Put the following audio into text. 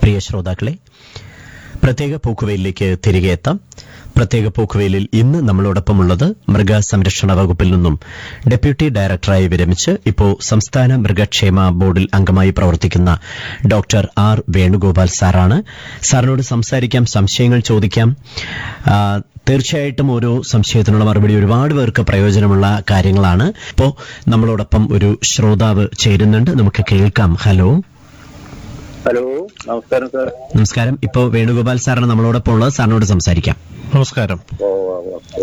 പ്രിയ ശ്രോതാക്കളെ പ്രത്യേക പോക്കുവയിലേക്ക് തിരികെ എത്താം പ്രത്യേക പോക്കുവയിലിൽ ഇന്ന് നമ്മളോടൊപ്പമുള്ളത് മൃഗസംരക്ഷണ വകുപ്പിൽ നിന്നും ഡെപ്യൂട്ടി ഡയറക്ടറായി വിരമിച്ച് ഇപ്പോൾ സംസ്ഥാന മൃഗക്ഷേമ ബോർഡിൽ അംഗമായി പ്രവർത്തിക്കുന്ന ഡോക്ടർ ആർ വേണുഗോപാൽ സാറാണ് സാറിനോട് സംസാരിക്കാം സംശയങ്ങൾ ചോദിക്കാം ആ, തീർച്ചയായിട്ടും ഓരോ സംശയത്തിനുള്ള മറുപടി ഒരുപാട് പേർക്ക് പ്രയോജനമുള്ള കാര്യങ്ങളാണ് ഇപ്പോൾ നമ്മളോടൊപ്പം ഒരു ശ്രോതാവ് ചേരുന്നുണ്ട് നമുക്ക് കേൾക്കാം ഹലോ ഹലോ നമസ്കാരം സാർ നമസ്കാരം ഇപ്പോൾ വേണുഗോപാൽ സാറാണ് നമ്മളോടൊപ്പം ഉള്ളത് സാറിനോട് സംസാരിക്കാം നമസ്കാരം ഓ ഓ, ഓ.